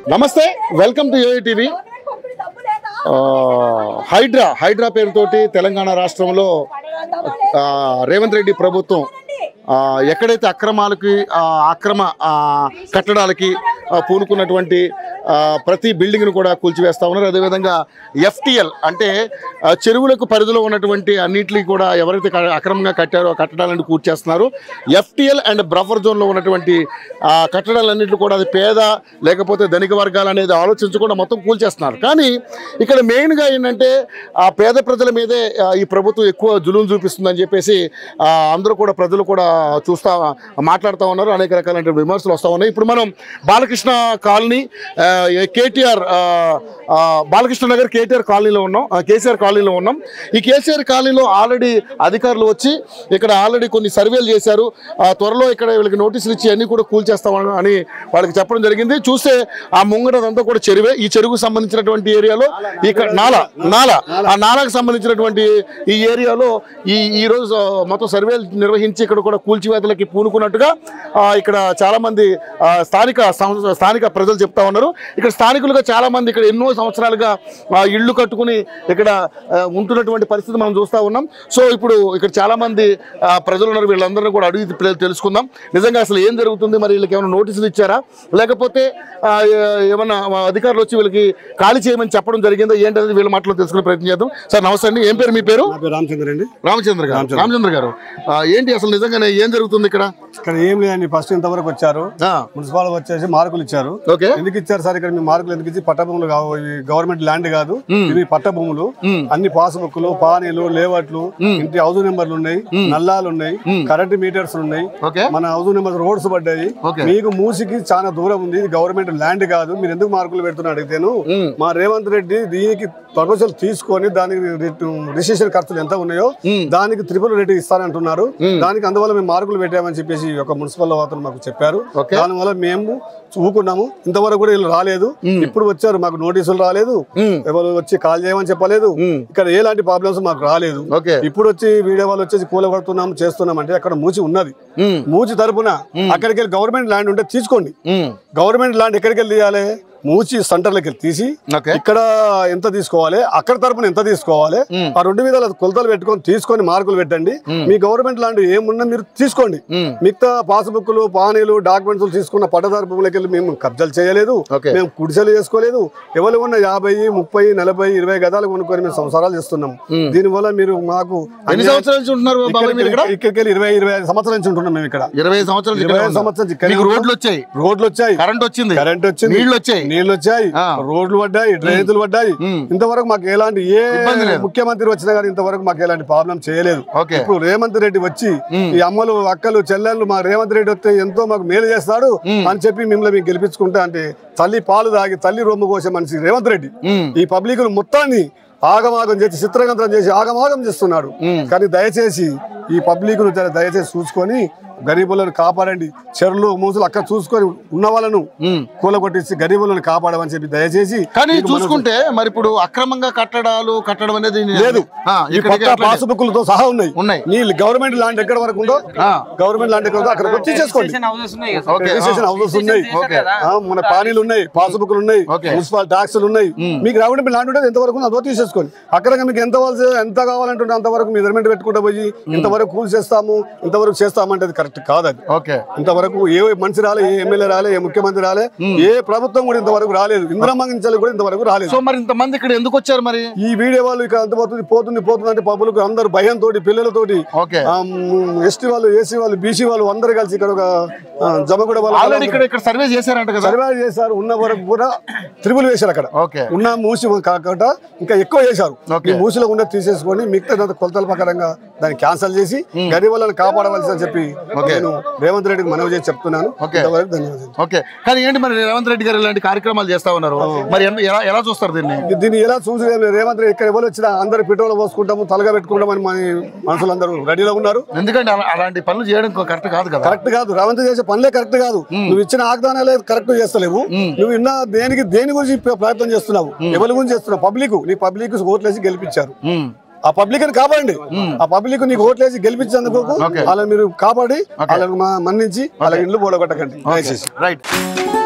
నమస్తే welcome to yo-yo TV ఆ, హైడ్రా హైడ్రా పేరుతోటి తెలంగాణ రాష్ట్రంలో ఆ, రేవంత్ రెడ్డి ప్రభుత్వం ఆ, ఎక్కడైతే అక్రమాలకి ఆ, అక్రమ ఆ, కట్టడాలకి ఆ, పూనుకున్నటువంటి ఆ, ప్రతి బిల్డింగ్ను కూడా కూల్చివేస్తా ఉన్నారు అదేవిధంగా ఎఫ్టిఎల్ అంటే ఆ, చెరువులకు పరిధిలో ఉన్నటువంటి అన్నింటినీ కూడా ఎవరైతే క- అక్రమంగా కట్టారో ఆ కట్టడాలను కూర్చేస్తున్నారు ఎఫ్టిఎల్ అండ్ బ్రఫర్ జోన్లో ఉన్నటువంటి ఆ కట్టడాలన్నింటినీ కూడా అది పేద లేకపోతే ధనిక వర్గాలు అనేది ఆలోచించకుండా మొత్తం కూల్చేస్తున్నారు కానీ ఇక్కడ మెయిన్గా ఏంటంటే ఆ పేద ప్రజల మీదే ఆ, ఈ ప్రభుత్వం ఎక్కువ జులుం చూపిస్తుందని చెప్పేసి ఆ, అందరూ కూడా ప్రజలు కూడా చూస్తా మాట్లాడుతూ ఉన్నారు అనేక రకాలైన విమర్శలు వస్తూ ఉన్నాయి ఇప్పుడు మనం బాలకృష్ణ కాలనీ ఆ, కేటీఆర్ ఆ, ఆ, బాలకృష్ణ నగర్ కేటీఆర్ కాలనీలో ఉన్నాం ఆ, కేసీఆర్ కాలనీలో ఉన్నాం ఈ కేసీఆర్ కాలనీలో ఆల్రెడీ అధికారులు వచ్చి ఇక్కడ ఆల్రెడీ కొన్ని సర్వేలు చేశారు ఆ, త్వరలో ఇక్కడ వీళ్ళకి నోటీసులు ఇచ్చి అన్ని కూడా కూల్చేస్తామని అని వాళ్ళకి చెప్పడం జరిగింది చూస్తే ఆ ముంగటదంతా కూడా చెరువే ఈ చెరువుకు సంబంధించినటువంటి ఏరియాలో ఇక్కడ నాల నాల ఆ నాలకు సంబంధించినటువంటి ఈ ఏరియాలో ఈ ఈ రోజు మొత్తం సర్వేలు నిర్వహించి ఇక్కడ కూడా కూల్చివేతలకి పూనుకున్నట్టుగా ఆ, ఇక్కడ చాలా మంది ఆ, స్థానిక సం- స్థానిక ప్రజలు చెప్తా ఉన్నారు ఇక్కడ స్థానికులుగా చాలా మంది ఇక్కడ ఎన్నో సంవత్సరాలుగా ఆ, ఇళ్ళు కట్టుకుని ఇక్కడ ఆ, ఉంటున్నటువంటి పరిస్థితి మనం చూస్తూ ఉన్నాం సో ఇప్పుడు ఇక్కడ చాలా మంది ఆ, ప్రజలు ఉన్నారు వీళ్ళందరినీ కూడా అడిగి తె- తెలుసుకుందాం నిజంగా అసలు ఏం జరుగుతుంది మరి వీళ్ళకి ఏమైనా నోటీసులు ఇచ్చారా లేకపోతే ఆ, ఏ- ఏమన్నా అధికారులు వచ్చి వీళ్ళకి ఖాళీ చేయమని చెప్పడం జరిగిందో ఏంటనేది వీళ్ళ మాటలో తెలుసుకునే ప్రయత్నం చేద్దాం సార్ నమస్తే అండి ఏం పేరు మీ పేరు నా పేరు రామచంద్ర అండి రామచంద్ర గారు రామచంద్ర గారు ఆ, ఏంటి అసలు నిజంగానే ఏం జరుగుతుంది ఇక్కడ ఇక్కడ ఏం లేదండి ఫస్ట్ ఇంతవరకు వచ్చారు ఆ, మున్సిపాల్ వచ్చేసి మార్కులు ఇచ్చారు ఓకే ఎందుకు ఇచ్చారు సార్ ఇక్కడ మీ మార్కులు ఎందుకు ఇచ్చి పట్ట భూములు కావు ఇవి గవర్నమెంట్ ల్యాండ్ కాదు ఇవి పట్ట భూములు అన్ని పాస్బుక్లు పానీలు లేవట్లు ఇంటి హౌస్ నెంబర్లు ఉన్నాయి నల్లాలు ఉన్నాయి కరెంట్ మీటర్స్ ఉన్నాయి ఓకే మన హౌస్ నెంబర్ రోడ్స్ పడ్డాయి ఓకే. మీకు మూసికి చాలా దూరం ఉంది ఇది గవర్నమెంట్ ల్యాండ్ కాదు మీరు ఎందుకు మార్కులు పెడుతున్నా అడిగితేను మ్మ్. మా రేవంత్ రెడ్డి దీనికి ప్రపోజల్ తీసుకొని దానికి రిజిస్ట్రేషన్ ఖర్చులు ఎంత ఉన్నాయో దానికి త్రిపుల్ రేటు ఇస్తానంటున్నారు దానికి అందువల్ల మేము మార్కులు పెట్టామని చెప్పేసి ఒక మున్సిపల్ అతను మాకు చెప్పారు ఓకే. దానివల్ల మేము చూకున్నాము ఇంతవరకు కూడా వీళ్ళు రాలేదు ఇప్పుడు వచ్చారు మాకు నోటీసులు రాలేదు మ్మ్. ఎవరు వచ్చి కాల్ చేయమని చెప్పలేదు మ్మ్. ఇక్కడ ఎలాంటి ప్రాబ్లమ్స్ మాకు రాలేదు ఓకే ఇప్పుడు వచ్చి వీడియో వాళ్ళు వచ్చేసి కూలగొడుతున్నాం చేస్తున్నాం అంటే అక్కడ మూచి ఉన్నది ఉమ్, మూచి తరపున అక్కడికి వెళ్ళి గవర్నమెంట్ ల్యాండ్ ఉంటే తీసుకోండి ఉమ్, గవర్నమెంట్ ల్యాండ్ ఎక్కడికి వెళ్ళి తీయాలి మూచి సెంటర్లకి వెళ్ళి తీసి ఓకే ఇక్కడ ఎంత తీసుకోవాలి అక్కడ తరపున ఎంత తీసుకోవాలి ఆ రెండు విధాల కొలతలు పెట్టుకొని తీసుకొని మార్కులు పెట్టండి మీ గవర్నమెంట్ ల్యాండ్ ఏమున్నా మీరు తీసుకోండి ఉమ్, మిగతా పాస్బుక్లు పానీలు డాక్యుమెంట్స్ తీసుకున్న పట్టదారు భూములకి వెళ్ళి మేము కబ్జాలు చేయలేదు ఓకే. మేము కుడిసెలు చేసుకోలేదు ఎవరు ఉన్న యాభై ముప్పై నలభై ఇరవై గదాలు కొనుక్కొని మేము సంసారాలు చేస్తున్నాం దీనివల్ల మీరు మాకు ఎన్ని సంవత్సరాల నుంచి ఉంటున్నారు బాబాయ్ మీరు ఇక్కడ ఇక్కడికి వెళ్ళి ఇరవై ఇరవై ఐదు సంవత్సరాల నుంచి ఉంటున్నాం మేము ఇక్కడ ఇరవై ఐదు సంవత్సరాల నుంచి ఇరవై ఇక్కడే ఐదు ఉన్నారు. సంవత్సరాల నుంచి ఇక్కడే మీకు ఉన్నాం. రోడ్లు వచ్చాయి రోడ్లు వచ్చాయి కరెంట్ వచ్చింది కరెంట్ వచ్చింది నీళ్లు వచ్చాయి నీళ్లు వచ్చాయి ఆ. రోడ్లు పడ్డాయి డ్రైనేజీలు పడ్డాయి ఉమ్. ఇంతవరకు మాకు ఎలాంటి ఏ ఇబ్బంది లేదు. ముఖ్యమంత్రి వచ్చినా కానీ ఇంతవరకు మాకు ఎలాంటి ప్రాబ్లం చేయలేదు ఓకే ఇప్పుడు రేవంత్ రెడ్డి వచ్చి ఈ అమ్మలు అక్కలు చెల్లెళ్ళు మా రేవంత్ రెడ్డి వస్తే ఎంతో మాకు మేలు చేస్తాడు అని చెప్పి మిమ్మల్ని మేము గెలిపించుకుంటా అంటే తల్లి పాలు తాగి తల్లి రొమ్ము కోసే మనిషి రేవంత్ రెడ్డి ఉమ్, ఈ పబ్లిక్ మొత్తాన్ని ఆగమాగం చేసి చిత్రగంత్రం చేసి ఆగమాగం చేస్తున్నాడు కానీ దయచేసి ఈ పబ్లిక్ ను జర దయచేసి చూసుకొని గరీబులను కాపాడండి చెరువులు మూసులు అక్కడ చూసుకొని ఉన్న వాళ్ళను ఉమ్. కూలగొట్టించి గరీబులను కాపాడమని చెప్పి దయచేసి కానీ మీకు మనం- చూసుకుంటే మరి ఇప్పుడు అక్రమంగా కట్టడాలు కట్టడం అనేది లేదు ఆ, ఈ ఇక్కడికి పక్క అట్లనే. పాస్బుక్లతో సహా ఉన్నాయి ఉన్నాయి. నీ గవర్నమెంట్ ల్యాండ్ ఎక్కడ వరకు ఉందో ఆ, గవర్నమెంట్ ల్యాండ్ ఎక్కడ ఉందో అక్కడ వచ్చి చేసుకోండి ఓకే రిజిస్ట్రేషన్ హౌసెస్ ఉన్నాయి ఓకే ఆ, మన పానీలు ఉన్నాయి పాస్బుక్లు ఉన్నాయి ఓకే. మున్సిపల్ ట్యాక్సులు ఉన్నాయి మీకు రావడం ల్యాండ్ ఉంటుంది ఎంతవరకు ఉందో అదో తీసేసుకోండి అక్కడ మీకు ఎంత కావాల్సి ఎంత కావాలంటుంటే అంతవరకు మెజర్మెంట్ పెట్టుకుంటా పోయి ఇంతవరకు కూల్ చేస్తాము ఇంతవరకు చేస్తామంటే అది కరెక్ట్ కాదు అది ఓకే ఇంతవరకు ఏ మనిషి రాలే ఏ ఎమ్మెల్యే రాలే ఏ ముఖ్యమంత్రి రాలే ఏ ప్రభుత్వం కూడా ఇంతవరకు రాలేదు ఇంద్రమంగించాలి కూడా ఇంతవరకు రాలేదు సో మరి ఇంతమంది ఇక్కడ ఎందుకు వచ్చారు మరి ఈ వీడియో వాళ్ళు ఇక్కడ అంత పోతుంది పోతుంది పోతుంది అంటే పబ్బులకు అందరు భయంతో పిల్లలతోటి ఓకే ఎస్టీ వాళ్ళు ఏసీ వాళ్ళు బీసీ వాళ్ళు అందరు కలిసి ఇక్కడ ఒక ఆ, జమగూడ ఆల్రెడీ వాళ్ళు ఇక్కడ ఇక్కడ సర్వే చేశారంట కదా సర్వే చేశారు ఉన్న వరకు కూడా త్రిబుల్ వేశారు అక్కడ ఓకే ఉన్న మూసి కాకుండా ఇంకా ఎక్కువ చేశారు ఓకే. ఈ మూసిలో ఉన్న తీసేసుకొని మిగతా కొలతల ప్రకారంగా దాన్ని క్యాన్సిల్ చేసి గరీబులను కాపాడవలసి అని చెప్పి నేను రేవంత్ రెడ్డికి మనవి చేసి చెప్తున్నాను ఓకే. ఇంతవరకు ధన్యవాదాలు ఓకే కానీ ఏంటి మరి రేవంత్ రెడ్డి గారు ఇలాంటి కార్యక్రమాలు చేస్తా ఉన్నారు మరి ఎన్న- ఎలా ఎలా చూస్తారు దీన్ని దీన్ని ఎలా చూసి రేవంత్ రెడ్డి ఇక్కడ ఎవరు వచ్చినా అందరు పెట్రోల్ పోసుకుంటాము తలగా పెట్టుకుంటామని మన మనుషులందరూ రెడీలో ఉన్నారు ఎందుకంటే అలా- అలాంటి పనులు చేయడం కరెక్ట్ కాదు కదా కరెక్ట్ కాదు రేవంత్ చేసే పనులే కరెక్ట్ కాదు నువ్వు ఇచ్చిన ఆగ్దానాలే కరెక్ట్ చేస్తలేవు నువ్వు ఇన్న దేనికి దేని గురించి ప్ర- ప్రయత్నం చేస్తున్నావు ఎవరి గురించి చేస్తున్నావు పబ్లిక్ నీ పబ్లిక్ ఓట్లేసి గెలిపించారు ఉమ్. ఆ పబ్లిక్ ని కాపాడండి ఆ పబ్లిక్ నీకు ఓట్లేసి గెలిపించేందుకు Okay. వాళ్ళని మీరు కాపాడి వాళ్ళని మ- మన్నించి వాళ్ళ ఇండ్లు పోడగొట్టకండి దయచేసి రైట్